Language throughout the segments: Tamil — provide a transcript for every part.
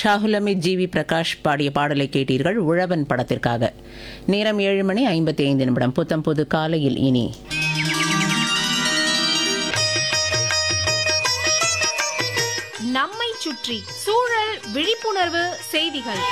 ஷாகுல் அமீத் ஜி வி பிரகாஷ் பாடிய பாடலை கேட்டீர்கள் உழவன் படத்திற்காக நேரம் ஏழு மணி ஐம்பத்தி ஐந்து நிமிடம் புத்தம் புது காலையில் இனி நம்மை சுற்றி சூழல் விழிப்புணர்வு செய்திகள்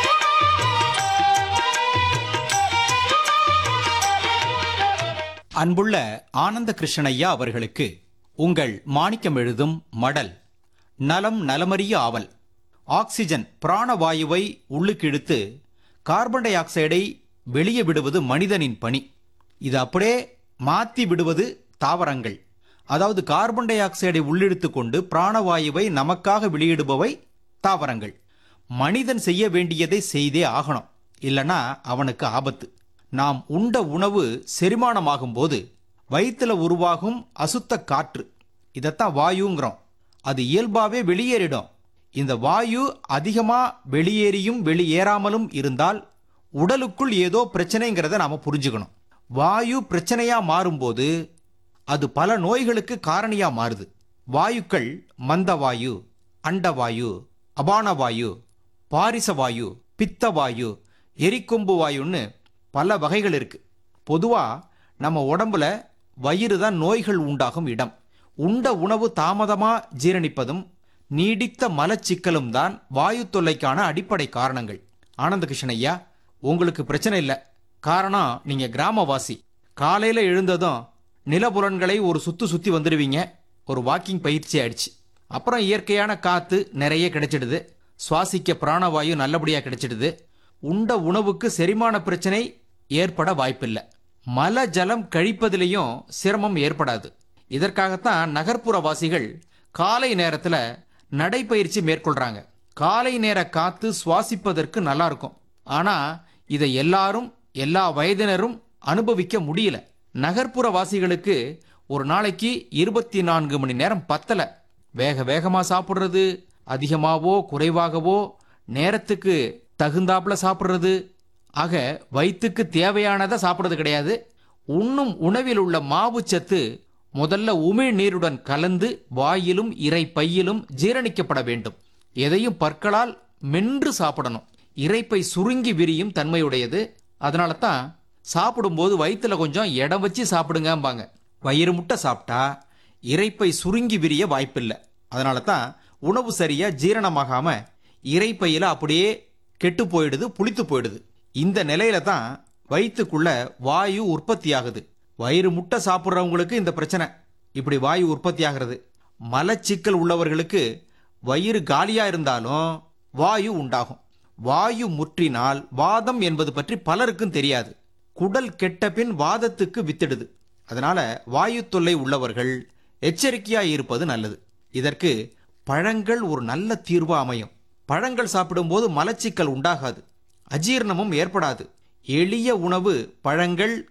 அன்புள்ள ஆனந்த கிருஷ்ணய்யா அவர்களுக்கு உங்கள் மாணிக்கம் எழுதும் மடல் நலம் நலமறிய ஆவல் ஆக்சிஜன் பிராணவாயுவை உள்ளுக்கிழுத்து கார்பன் டை ஆக்சைடை வெளியே விடுவது மனிதனின் பணி இது அப்படியே மாத்தி விடுவது தாவரங்கள் அதாவது கார்பன் டை ஆக்சைடை உள்ளிழுத்து கொண்டு பிராணவாயுவை நமக்காக வெளியிடுபவை தாவரங்கள் மனிதன் செய்ய வேண்டியதை செய்தே ஆகணும் இல்லனா அவனுக்கு ஆபத்து நாம் உண்ட உணவு செரிமானமாகும் போது வயிற்றுல உருவாகும் அசுத்த காற்று இதைத்தான் வாயுங்கிறோம் அது இயல்பாவே வெளியேறிடும் இந்த வாயு அதிகமா வெளியேறியும் வெளியேறாமலும் இருந்தால் உடலுக்குள் ஏதோ பிரச்சனைங்கிறத நாம புரிஞ்சுக்கணும் வாயு பிரச்சனையா மாறும்போது அது பல நோய்களுக்கு காரணியா மாறுது வாயுக்கள் மந்தவாயு அண்டவாயு அபானவாயு பாரிசவாயு பித்தவாயு எரிக்கொம்பு வாயுன்னு பல வகைகள் இருக்கு பொதுவா நம்ம உடம்புல வயிறு தான் நோய்கள் உண்டாகும் இடம் உண்ட உணவு தாமதமா ஜீரணிப்பதும் நீடித்த மலச்சிக்கலும் தான் வாயு தொல்லைக்கான அடிப்படை காரணங்கள் ஆனந்த கிருஷ்ணன் ஐயா உங்களுக்கு பிரச்சனை இல்லை காரணம் நீங்க கிராமவாசி காலையில எழுந்ததும் நிலபுலன்களை ஒரு சுத்து சுத்தி வந்துடுவீங்க ஒரு வாக்கிங் பயிற்சி ஆயிடுச்சு அப்புறம் இயற்கையான காத்து நிறைய கிடைச்சிடுது சுவாசிக்க பிராணவாயு நல்லபடியா கிடைச்சிடுது உண்ட உணவுக்கு செரிமான பிரச்சனை ஏற்பட வாய்ப்பில்லை மல ஜலம் கழிப்பதிலையும் சிரமம் ஏற்படாது இதற்காகத்தான் நகர்ப்புற வாசிகள் காலை நேரத்துல நடைப்பயிற்சி மேற்கொள்றாங்க காலை நேர காத்து சுவாசிப்பதற்கு நல்லா இருக்கும் ஆனா இதை எல்லாரும் எல்லா வயதினரும் அனுபவிக்க முடியல நகர்ப்புற வாசிகளுக்கு ஒரு நாளைக்கு இருபத்தி நான்கு மணி நேரம் பத்தல வேக வேகமா சாப்பிடுறது அதிகமாவோ குறைவாகவோ நேரத்துக்கு தகுந்தாப்புல சாப்பிடுறது ஆக வயிற்றுக்கு தேவையானதை சாப்பிடுறது கிடையாது உண்ணும் உணவில் உள்ள மாவுச்சத்து முதல்ல உமிழ் நீருடன் கலந்து வாயிலும் இறை பையிலும் ஜீரணிக்கப்பட வேண்டும் எதையும் பற்களால் மென்று சாப்பிடணும் இறைப்பை சுருங்கி விரியும் தன்மையுடையது அதனால தான் சாப்பிடும்போது வயிற்றுல கொஞ்சம் இடம் வச்சு சாப்பிடுங்கம்பாங்க வயிறு முட்டை சாப்பிட்டா இறைப்பை சுருங்கி விரிய வாய்ப்பில்லை அதனால தான் உணவு சரியா ஜீரணமாகாம இறைப்பையில அப்படியே கெட்டு போயிடுது புளித்து போயிடுது இந்த நிலையில தான் வயிற்றுக்குள்ள வாயு உற்பத்தி ஆகுது வயிறு முட்டை சாப்பிட்றவங்களுக்கு இந்த பிரச்சனை இப்படி வாயு உற்பத்தி ஆகிறது மலச்சிக்கல் உள்ளவர்களுக்கு வயிறு காலியா இருந்தாலும் வாயு உண்டாகும் வாயு முற்றினால் வாதம் என்பது பற்றி பலருக்கும் தெரியாது குடல் கெட்ட பின் வாதத்துக்கு வித்திடுது அதனால வாயு தொல்லை உள்ளவர்கள் எச்சரிக்கையா இருப்பது நல்லது இதற்கு பழங்கள் ஒரு நல்ல தீர்வா அமையும் பழங்கள் சாப்பிடும்போது மலச்சிக்கல் உண்டாகாது அஜீரணமும் ஏற்படாது எளிய உணவு பழங்கள்